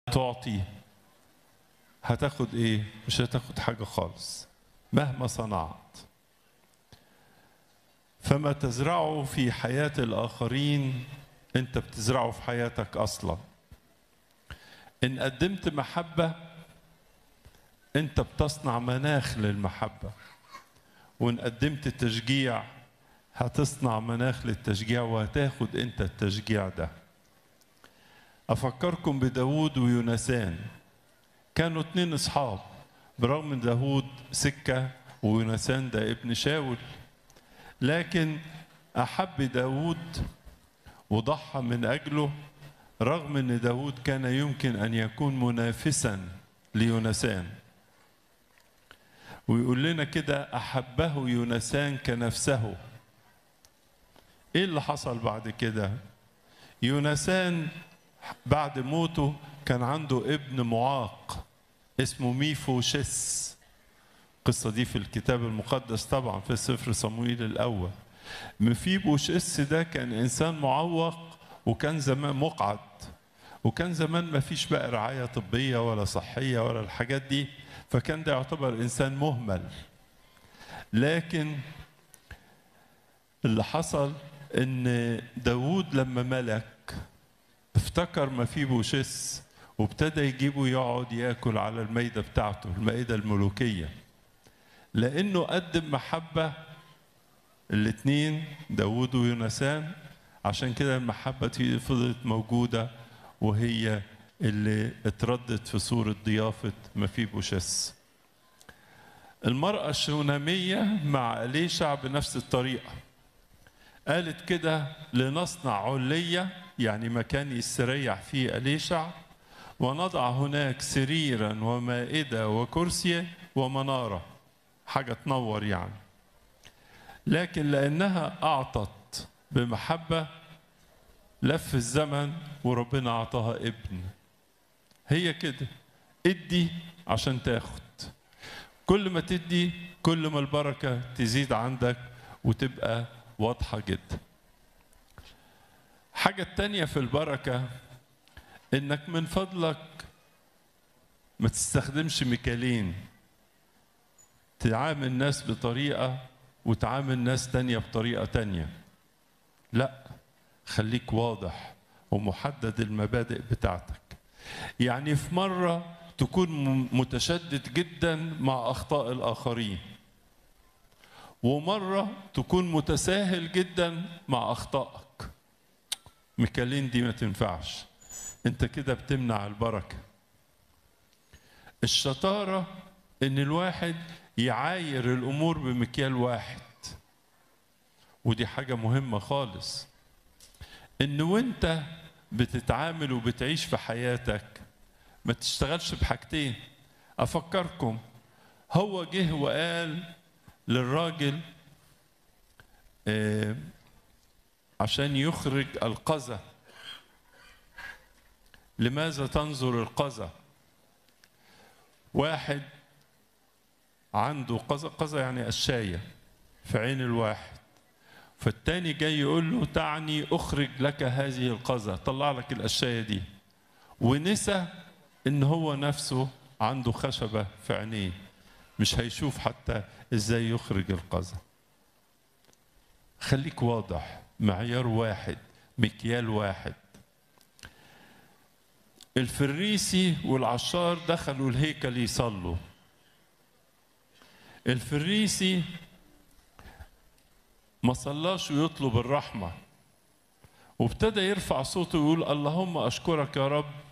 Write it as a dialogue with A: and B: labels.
A: تعطي هتاخد ايه مش هتاخد حاجه خالص مهما صنعت فما تزرعه في حياه الاخرين انت بتزرعه في حياتك اصلا ان قدمت محبه انت بتصنع مناخ للمحبه وان قدمت تشجيع هتصنع مناخ للتشجيع وهتاخد انت التشجيع ده افكركم بداود ويونسان كانوا اتنين اصحاب برغم ان داود سكه ويونسان ده ابن شاول لكن احب داود وضحى من اجله رغم ان داود كان يمكن ان يكون منافسا ليونسان ويقول لنا كده احبه يونسان كنفسه ايه اللي حصل بعد كده يونسان بعد موته كان عنده ابن معاق اسمه ميفوشس القصة دي في الكتاب المقدس طبعا في سفر صمويل الأول مفيبوشس ده كان إنسان معوق وكان زمان مقعد وكان زمان ما فيش بقى رعاية طبية ولا صحية ولا الحاجات دي فكان ده يعتبر إنسان مهمل لكن اللي حصل إن داوود لما ملك افتكر ما فيه بوشس وابتدى يجيبه يقعد ياكل على المائدة بتاعته المائدة الملوكية لأنه قدم محبة الاثنين داود ويونسان عشان كده المحبة دي فضلت موجودة وهي اللي اتردت في صورة ضيافة مفيبوشس المرأة الشونامية مع أليشع بنفس الطريقة قالت كده لنصنع علية يعني مكان يستريح فيه أليشع ونضع هناك سريرا ومائدة وكرسي ومنارة حاجة تنور يعني لكن لأنها أعطت بمحبة لف الزمن وربنا أعطاها ابن هي كده ادي عشان تاخد كل ما تدي كل ما البركة تزيد عندك وتبقى واضحة جدا حاجة التانية في البركة انك من فضلك ما تستخدمش مكالين تعامل الناس بطريقة وتعامل ناس تانية بطريقة تانية لا خليك واضح ومحدد المبادئ بتاعتك يعني في مرة تكون متشدد جدا مع أخطاء الآخرين ومرة تكون متساهل جدا مع أخطائك مكالين دي ما تنفعش انت كده بتمنع البركة الشطارة ان الواحد يعاير الامور بمكيال واحد ودي حاجة مهمة خالص ان وانت بتتعامل وبتعيش في حياتك ما تشتغلش بحاجتين افكركم هو جه وقال للراجل آه عشان يخرج القذى لماذا تنظر القذى واحد عنده قذى قذى يعني الشاية في عين الواحد فالتاني جاي يقول له تعني اخرج لك هذه القذى طلع لك القشاية دي ونسى ان هو نفسه عنده خشبة في عينيه مش هيشوف حتى ازاي يخرج القذى خليك واضح معيار واحد مكيال واحد الفريسي والعشار دخلوا الهيكل يصلوا الفريسي ما صلاش ويطلب الرحمة وابتدى يرفع صوته ويقول اللهم أشكرك يا رب